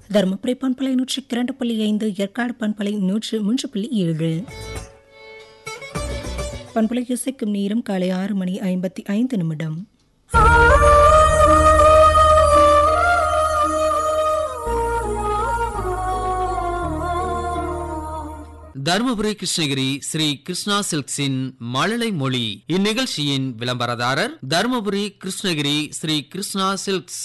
தருமபுரி பண்பலை நூற்றி இரண்டு புள்ளி ஐந்து ஏற்காடு பண்பலை நூற்று மூன்று புள்ளி ஏழு பண்பலை இசைக்கும் நேரம் காலை ஆறு மணி ஐம்பத்தி ஐந்து நிமிடம் தருமபுரி கிருஷ்ணகிரி ஸ்ரீ கிருஷ்ணா சில்க்ஸின் மழலை மொழி இந்நிகழ்ச்சியின் விளம்பரதாரர் தருமபுரி கிருஷ்ணகிரி ஸ்ரீ கிருஷ்ணா சில்க்ஸ்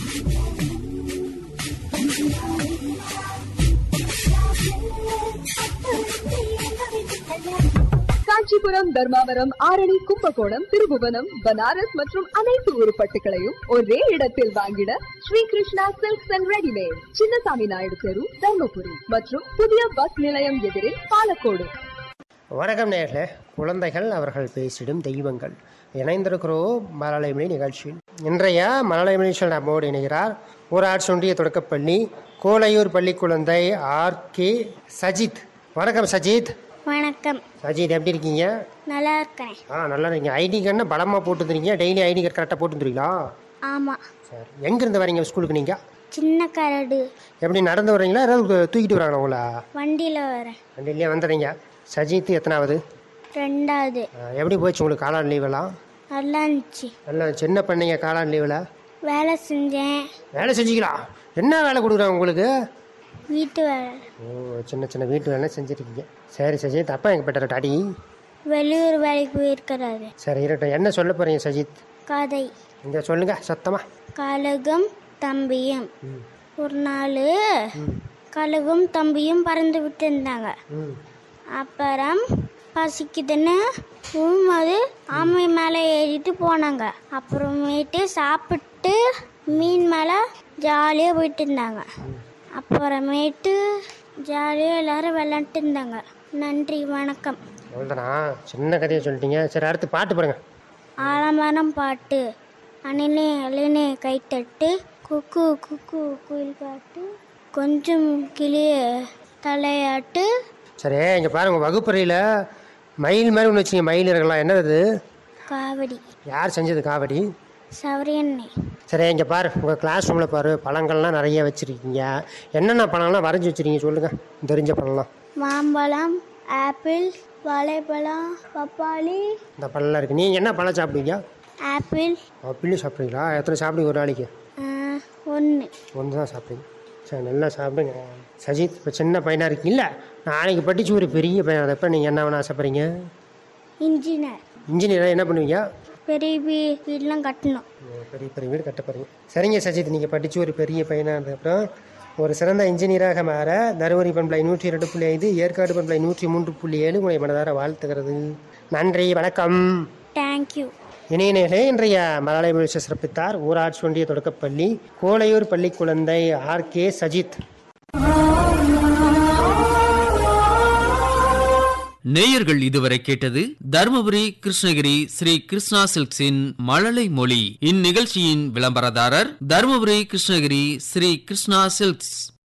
காஞ்சிபுரம் தர்மாவரம் ஆரணி கும்பகோணம் திருபுவனம் பனாரஸ் மற்றும் அனைத்து உருப்பட்டுகளையும் ஒரே இடத்தில் வாங்கிட Sri Krishna silks and readymade Chinnasamy Naidu தெரு தர்மபுரி மற்றும் புதிய பஸ் நிலையம் எதிரில் பாலக்கோடு வணக்கம் நேர்களே குழந்தைகள் அவர்கள் பேசிடும் தெய்வங்கள் இணைந்திருக்கிறோம் மலலைமொழி நிகழ்ச்சியில் இன்றைய மலலைமொழி நிகழ்ச்சியில் நம்மோடு இணைகிறார் ஊராட்சி ஒன்றிய தொடக்கப்பள்ளி கோலையூர் பள்ளி குழந்தை ஆர் கே சஜித் வணக்கம் சஜித் வணக்கம் சஜித் எப்படி இருக்கீங்க நல்லா இருக்கிறேன் ஆ நல்லா இருக்கீங்க ஐடி கார்டுனா பலமாக போட்டுருந்தீங்க டெய்லி ஐடி கார்டு கரெக்டாக போட்டுருந்தீங்களா ஆமாம் சரி எங்கேருந்து வரீங்க ஸ்கூலுக்கு நீங்கள் சின்ன கரடு எப்படி நடந்து வர்றீங்களா யாராவது தூக்கிட்டு வராங்களா உங்களா வண்டியில் வரேன் வண்டியிலே வந்துடுறீங்க சஜித் எத்தனாவது ரெண்டாவது ஆ, எப்படி போச்சு உங்களுக்கு காலாண்டு லீவெல்லாம் நல்லா இருந்துச்சு நல்லா சின்ன பண்ணீங்க காலாண்டு லீவில் வேலை செஞ்சேன் வேலை செஞ்சீங்களா என்ன வேலை கொடுக்குறாங்க உங்களுக்கு வீட்டு வேலை ஓ சின்ன சின்ன வீட்டு வேலை செஞ்சுருக்கீங்க சரி சஜித் அப்பா எங்கே போயிட்டார் டாடி வெளியூர் வேலைக்கு போயிருக்கிறாரு சரி இருக்கட்டும் என்ன சொல்ல போகிறீங்க சஜித் கதை இங்கே சொல்லுங்க சத்தமா கழுகும் தம்பியும் ஒரு நாள் கழுகும் தம்பியும் பறந்து விட்டு இருந்தாங்க ம் அப்புறம் பசிக்குதுன்னு போகும்போது ஆமை மேலே ஏறிட்டு போனாங்க அப்புறமேட்டு சாப்பிட்டு மீன் மேலே ஜாலியாக போயிட்டு இருந்தாங்க அப்புறமேட்டு ஜாலியாக எல்லாரும் விளாண்டுட்டு இருந்தாங்க நன்றி வணக்கம் அவ்வளோதானா சின்ன கதையை சொல்லிட்டீங்க சரி அடுத்து பாட்டு பாருங்க ஆலமரம் பாட்டு அணிலே அலினே கைத்தட்டு குக்கு குக்கு குயில் பாட்டு கொஞ்சம் கிளிய தலையாட்டு சரி இங்கே பாருங்க வகுப்பறையில் மயில் மாதிரி ஒன்று வச்சிங்க மயில் இருக்கலாம் என்னது அது காவடி யார் செஞ்சது காவடி சவரியண்ணே சரி இங்கே பாரு உங்கள் கிளாஸ் ரூமில் பாரு பழங்கள்லாம் நிறைய வச்சுருக்கீங்க என்னென்ன பழம்லாம் வரைஞ்சி வச்சுருக்கீங்க சொல்லுங்கள் தெரிஞ்ச பழம்லாம் மாம்பழம் ஆப்பிள் வாழைப்பழம் பப்பாளி இந்த பழம்லாம் இருக்குது நீங்கள் என்ன பழம் சாப்பிடுவீங்க ஆப்பிள் அப்படி சாப்பிட்றீங்களா எத்தனை சாப்பிடுங்க ஒரு நாளைக்கு ஒன்று ஒன்று தான் சாப்பிடுங்க சரி நல்லா சாப்பிடுங்க சஜித் இப்போ சின்ன பையனாக இருக்கீங்கள நாளைக்கு படித்து ஒரு பெரிய பையன் அதை எப்போ நீங்கள் என்ன வேணும் ஆசைப்படுறீங்க இன்ஜினியர் இன்ஜினியராக என்ன பண்ணுவீங்க பெரிய வீ- வீடெலாம் கட்டணும் உம், பெரிய பெரிய வீடு கட்ட போகிறீங்க சரிங்க சஜித் நீங்கள் படித்து ஒரு பெரிய பையனாக இருந்தப்புறம் ஒரு சிறந்த இன்ஜினியராக மாற தருமபுரி பண்பலை நூற்றி இரண்டு புள்ளி ஐந்து ஏற்காடு பண்பலை நூற்றி மூன்று புள்ளி ஏழு உங்களை மனதார வாழ்த்துகிறது நன்றி வணக்கம் தேங்க்யூ இணையநேர்களே இன்றைய மலயாள மொழி சிறப்பித்தார் ஊராட்சி ஒன்றிய தொடக்கப்பள்ளி கோலையூர் பள்ளி குழந்தை ஆர் கே சஜித் நேயர்கள் இதுவரை கேட்டது தருமபுரி கிருஷ்ணகிரி ஸ்ரீ கிருஷ்ணா சில்க்ஸின் மழலை மொழி இந்நிகழ்ச்சியின் விளம்பரதாரர் தருமபுரி கிருஷ்ணகிரி ஸ்ரீ கிருஷ்ணா சில்க்ஸ்